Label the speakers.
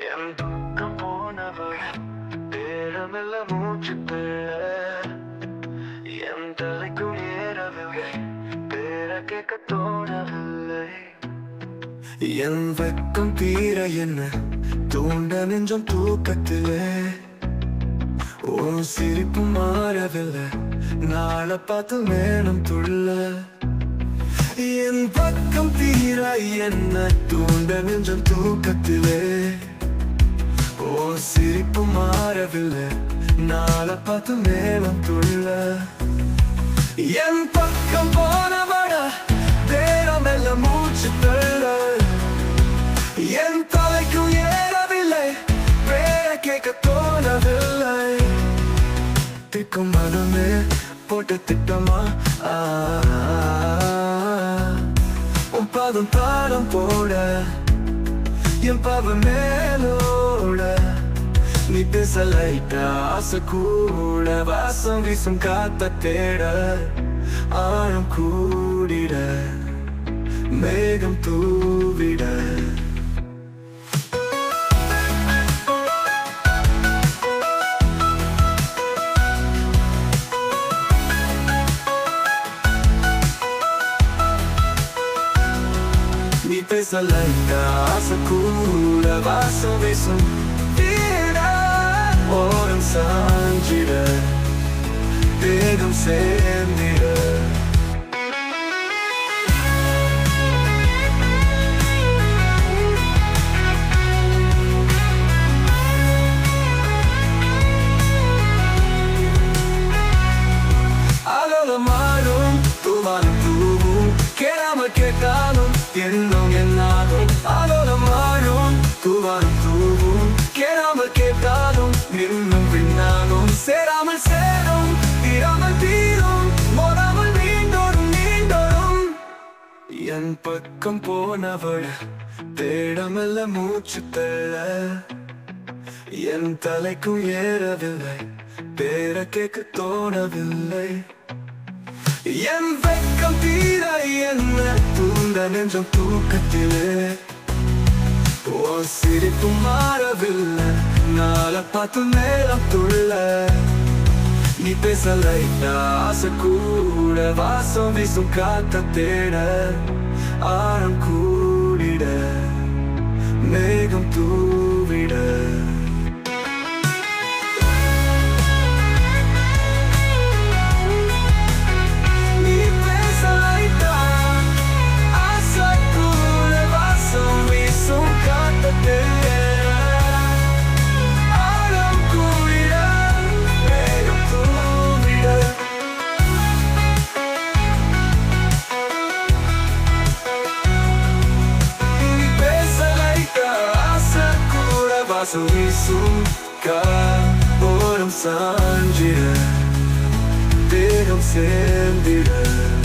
Speaker 1: என் தூக்கம் போனவள் பேரமெல்ல மூச்சு தள்ள என் தலைக்கும் ஏறவில்லை பேர கேட்க தோணவில்லை என் வெக்கம் தீர என்ன தூண்ட நெஞ்சம் தூக்கத்திலே உன் சிரிப்பு மாறவில்லை நாளை பார்த்து மேலும் துள்ள என் பக்கம் தீர என்ன தூண்ட நெஞ்சம் தூக்கத்திலே உன் சிரிப்பு மாறவில்லை நாளை பார்த்து மேலும் துள்ள என் பக்கம் போனவட தேரம் எல்லாம் மூச்சு தள்ள என் தலைக்கும் ஏறவில்லை பேர கேட்க தோணவில்லை திக்கும் மனமே போட்டு திட்டமா ஆ, உன் பாதம் தாளம் போட என் பாவ மேலோட நீ பேச லைட்டா ஆசை கூட வாசம் வீசும் காத்த தேட ஆழம் கூடிட மேகம் தூவிட நீ பேச லைட்டா ஆசை கூட வாசம் வீசும் வீட ஓரம் சாஞ்சிட தேகம் சேர்ந்திட அகலமானும் தூவானும் தூவும் கேளாமல் கேட்டாலும் எண்ணம் என்னாகும் அகலமானும் தூவானும் தூவும் கேளாமல் கேட்டாலும் இன்னும் பின்னாகும் சேராமல் சேரும் தீராமல் தீரும் மோதாமல் மீண்டோரும் மீண்டோரும் என் பக்கம் போனவள் தேடமல்ல மூச்சு தள்ள என் தலைக்கும் ஏறவில்லை பேர கேட்க தோணவில்லை என் வெக்கம் தீர என்ன தூண்ட நெஞ்சம் தூக்கத்திலே உன் சிரிப்பு மாறவில்லை நாளை பார்த்து நேரம் துள்ள நீ பேச லைட்டா ஆசை கூட வாசம் வீசும் காத்த தேட ஆழம் கூடிட மேகம் தூவிட நீ பேச லைட்டா ஆசை கூட வாசம் வீசும் காத்த தேட ஆழம் கூடிட மேகம் தூவிட நீ பேச லைட்டா ஆசை கூட வாசம் வீசும் காரம் சாஞ்சிட தேகம் சேர்ந்திட